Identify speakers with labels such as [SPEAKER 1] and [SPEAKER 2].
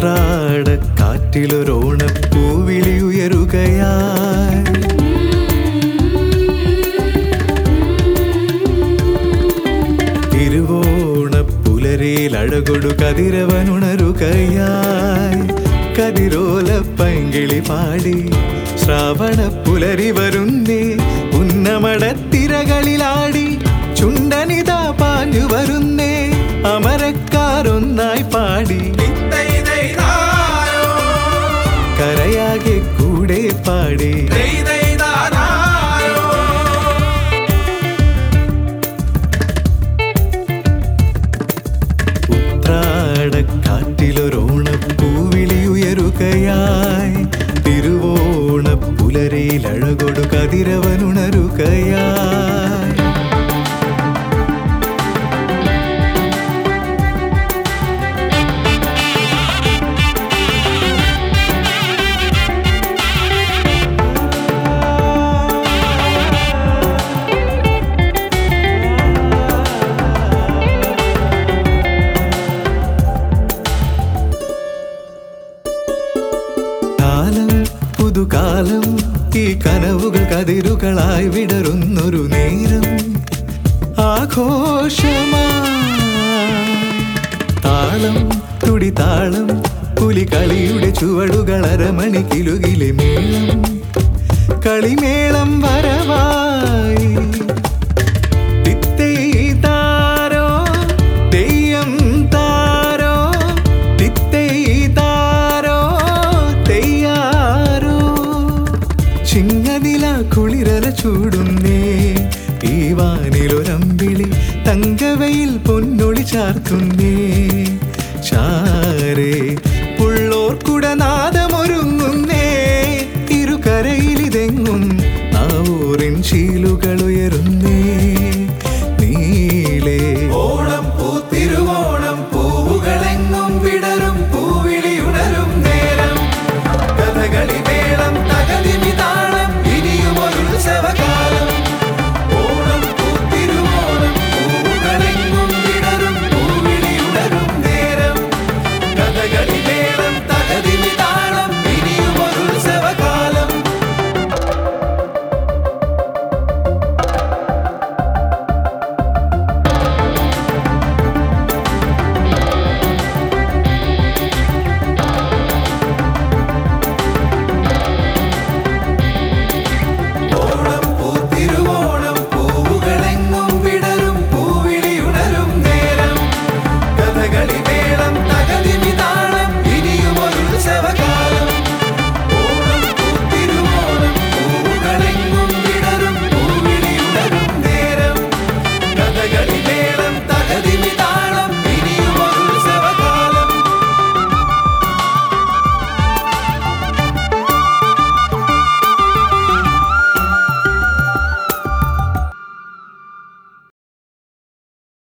[SPEAKER 1] ഉത്രാട കാറ്റിലൊരോണപ്പൂവിളി ഉയരുകയായി തിരുവോണപ്പുലരിയിൽ അഴകൊടു കതിരവനുണരുകയായി കതിരോല പൈങ്കിളി പാടി ശ്രാവണ പുലരി വരുന്നേ ഉന്നമടത്തിരകളിലാടി ചുണ്ടനിതാ പാഞ്ഞു വരുന്നേ അമരക്കാരൊന്നായി പാടി കരയാകെ കൂടെ പാടി ഉത്രാട കാറ്റിലൊരോണപ്പൂവിളി ഉയരുകയായി തിരുവോണ പുലരയിൽ അഴകൊടു കതിരവനുണരുകയായി കാലം പുതുകാലം ഈ കനവുകൾ കതിരുകളായി വിടരുന്നൊരു നേരം ആഘോഷമായി താളം തുടി താളം പുലികളിയുടെ ചുവടുകൾ അരമണി കിലുകിലെ മേളം കളിമേളം വരവായി തിത്തൈ താരോ തെയ്യം താരോ തിത്തൈ താരോ തെയ്യാരോ ചിങ്ങനില കുളിരല ചൂടുന്നേ ഈ വാനിലൊരമ്പിളി തങ്കവയിൽ പൊന്നൊളി ചാർത്തുന്നേ ചാരേ പുള്ളോർക്കുട നാദമൊരുങ്ങുന്നേ ഇരുകരയിലിതെങ്ങും നാവൂറിൻ ശീലുകൾ ഉയരുന്നേ നീളേ ഓണം പൂത്തിരുവോണം പൂവുകളെങ്ങും വിടരും പൂവിളി